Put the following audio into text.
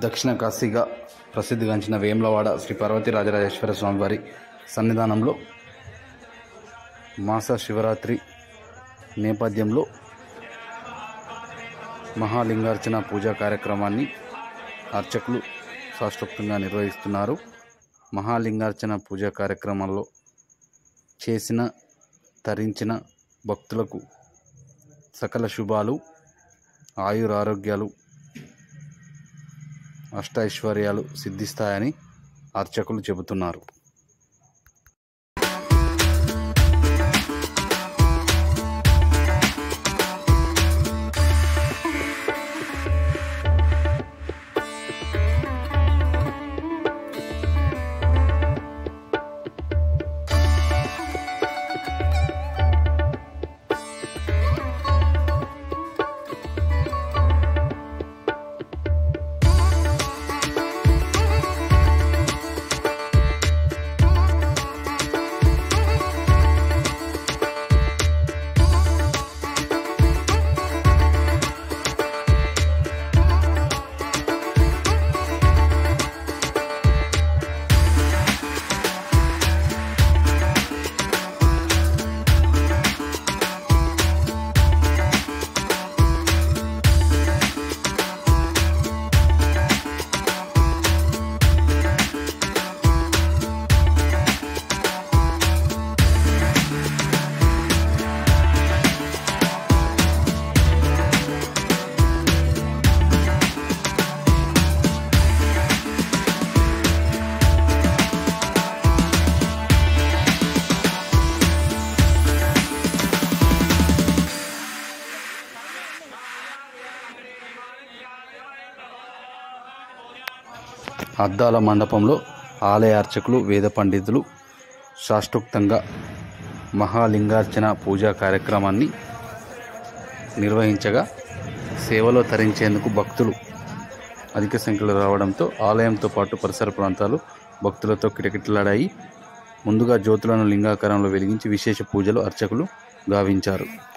దక్షిణ కాశీగా ప్రసిద్ధిగాంచిన వేములవాడ శ్రీ పార్వతీ రాజరాజేశ్వర స్వామి వారి సన్నిధానంలో మాస శివరాత్రి నేపథ్యంలో మహాలింగార్చన పూజా కార్యక్రమాన్ని అర్చకులు శాస్త్రోక్తంగా నిర్వహిస్తున్నారు మహాలింగార్చన పూజా కార్యక్రమాల్లో చేసిన తరించిన భక్తులకు సకల శుభాలు ఆయురారోగ్యాలు అష్టైశ్వర్యాలు సిద్ధిస్తాయని అర్చకులు చెబుతున్నారు అద్దాల మండపంలో ఆలయ అర్చకులు వేద పండితులు శాస్త్రోక్తంగా మహాలింగార్చన పూజా కార్యక్రమాన్ని నిర్వహించగా సేవలో తరించేందుకు భక్తులు అధిక సంఖ్యలో రావడంతో ఆలయంతో పాటు పరిసర ప్రాంతాలు భక్తులతో కిటకిటలాడాయి ముందుగా జ్యోతులను లింగాకారంలో వెలిగించి విశేష పూజలు అర్చకులు గావించారు